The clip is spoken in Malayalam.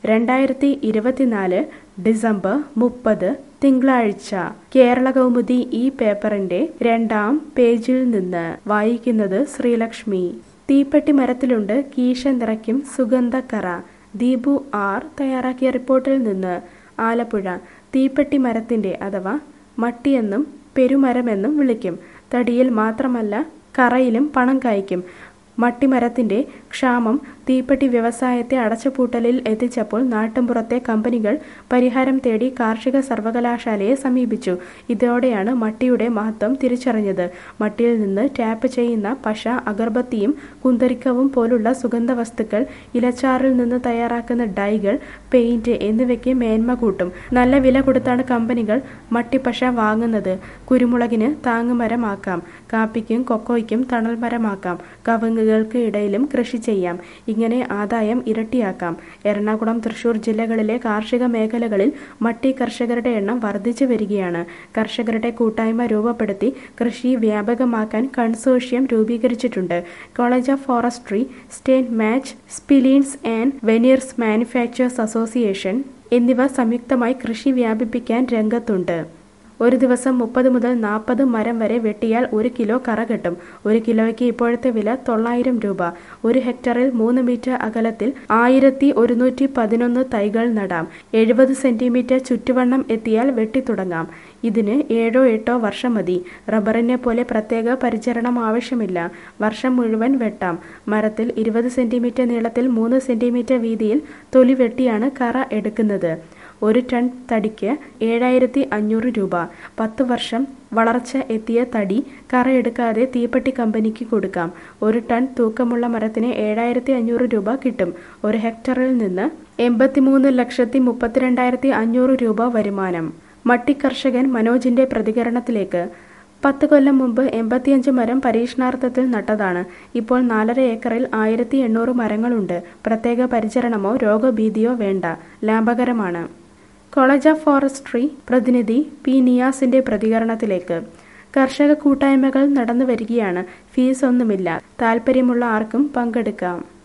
രണ്ടായിരത്തി ഇരുപത്തിനാല് ഡിസംബർ മുപ്പത് തിങ്കളാഴ്ച കേരള കൗമുദി ഈ പേപ്പറിന്റെ രണ്ടാം പേജിൽ നിന്ന് വായിക്കുന്നത് ശ്രീലക്ഷ്മി തീപ്പെട്ടി മരത്തിലുണ്ട് കീശ നിറയ്ക്കും സുഗന്ധക്കറ ദീപു ആർ തയ്യാറാക്കിയ റിപ്പോർട്ടിൽ നിന്ന് ആലപ്പുഴ തീപ്പെട്ടി മരത്തിന്റെ അഥവാ മട്ടിയെന്നും പെരുമരമെന്നും വിളിക്കും തടിയിൽ മാത്രമല്ല കറയിലും പണം കായ്ക്കും മട്ടിമരത്തിന്റെ ക്ഷാമം തീപ്പെട്ടി വ്യവസായത്തെ അടച്ചുപൂട്ടലിൽ എത്തിച്ചപ്പോൾ നാട്ടുമ്പുറത്തെ കമ്പനികൾ പരിഹാരം തേടി കാർഷിക സർവകലാശാലയെ സമീപിച്ചു ഇതോടെയാണ് മട്ടിയുടെ മഹത്വം തിരിച്ചറിഞ്ഞത് മട്ടിയിൽ നിന്ന് ടാപ്പ് ചെയ്യുന്ന പശ അഗർബത്തിയും കുന്തരിക്കവും പോലുള്ള സുഗന്ധ വസ്തുക്കൾ ഇലച്ചാറിൽ നിന്ന് തയ്യാറാക്കുന്ന ഡൈകൾ പെയിന്റ് എന്നിവയ്ക്ക് മേന്മ കൂട്ടും നല്ല വില കൊടുത്താണ് കമ്പനികൾ മട്ടിപ്പശ വാങ്ങുന്നത് കുരുമുളകിന് താങ്ങുമരമാക്കാം കാപ്പിക്കും കൊക്കോയ്ക്കും തണൽമരമാക്കാം കവുങ്ങുകൾക്ക് ഇടയിലും കൃഷി ചെയ്യാം ഇങ്ങനെ ആദായം ഇരട്ടിയാക്കാം എറണാകുളം തൃശൂർ ജില്ലകളിലെ കാർഷിക മേഖലകളിൽ മട്ടി കർഷകരുടെ എണ്ണം വർദ്ധിച്ചു വരികയാണ് കർഷകരുടെ കൂട്ടായ്മ രൂപപ്പെടുത്തി കൃഷി വ്യാപകമാക്കാൻ കൺസോഷ്യം രൂപീകരിച്ചിട്ടുണ്ട് college of forestry state match splints and veneers manufacturers association എന്നിവ സംയുക്തമായി കൃഷി വ്യാപിപ്പിക്കാൻ രംഗത്തുണ്ട് ഒരു ദിവസം മുപ്പത് മുതൽ നാൽപ്പത് മരം വരെ വെട്ടിയാൽ ഒരു കിലോ കറ കിട്ടും ഒരു കിലോയ്ക്ക് ഇപ്പോഴത്തെ വില തൊള്ളായിരം രൂപ ഒരു ഹെക്ടറിൽ മൂന്ന് മീറ്റർ അകലത്തിൽ ആയിരത്തി ഒരുന്നൂറ്റി പതിനൊന്ന് തൈകൾ നടാം എഴുപത് സെന്റിമീറ്റർ ചുറ്റുവണ്ണം എത്തിയാൽ വെട്ടിത്തുടങ്ങാം ഇതിന് ഏഴോ എട്ടോ വർഷം മതി റബ്ബറിനെ പോലെ പ്രത്യേക പരിചരണം ആവശ്യമില്ല വർഷം മുഴുവൻ വെട്ടാം മരത്തിൽ ഇരുപത് സെന്റിമീറ്റർ നീളത്തിൽ മൂന്ന് സെന്റിമീറ്റർ വീതിയിൽ തൊലി വെട്ടിയാണ് കറ എടുക്കുന്നത് ഒരു ടൺ തടിക്ക് ഏഴായിരത്തി അഞ്ഞൂറ് രൂപ പത്ത് വർഷം വളർച്ച എത്തിയ തടി കറയെടുക്കാതെ തീപ്പെട്ടി കമ്പനിക്ക് കൊടുക്കാം ഒരു ടൺ തൂക്കമുള്ള മരത്തിന് ഏഴായിരത്തി അഞ്ഞൂറ് രൂപ കിട്ടും ഒരു ഹെക്ടറിൽ നിന്ന് എൺപത്തിമൂന്ന് ലക്ഷത്തി മുപ്പത്തിരണ്ടായിരത്തി അഞ്ഞൂറ് രൂപ വരുമാനം മട്ടി കർഷകൻ മനോജിന്റെ പ്രതികരണത്തിലേക്ക് പത്ത് കൊല്ലം മുമ്പ് എൺപത്തിയഞ്ച് മരം പരീക്ഷണാർത്ഥത്തിൽ നട്ടതാണ് ഇപ്പോൾ നാലര ഏക്കറിൽ ആയിരത്തി എണ്ണൂറ് മരങ്ങളുണ്ട് പ്രത്യേക പരിചരണമോ രോഗഭീതിയോ വേണ്ട ലാഭകരമാണ് കോളേജ് ഓഫ് ഫോറസ്ട്രി പ്രതിനിധി പി നിയാസിന്റെ പ്രതികരണത്തിലേക്ക് കർഷക കൂട്ടായ്മകൾ നടന്നു വരികയാണ് ഫീസ് ഒന്നുമില്ല താല്പര്യമുള്ള ആർക്കും പങ്കെടുക്കാം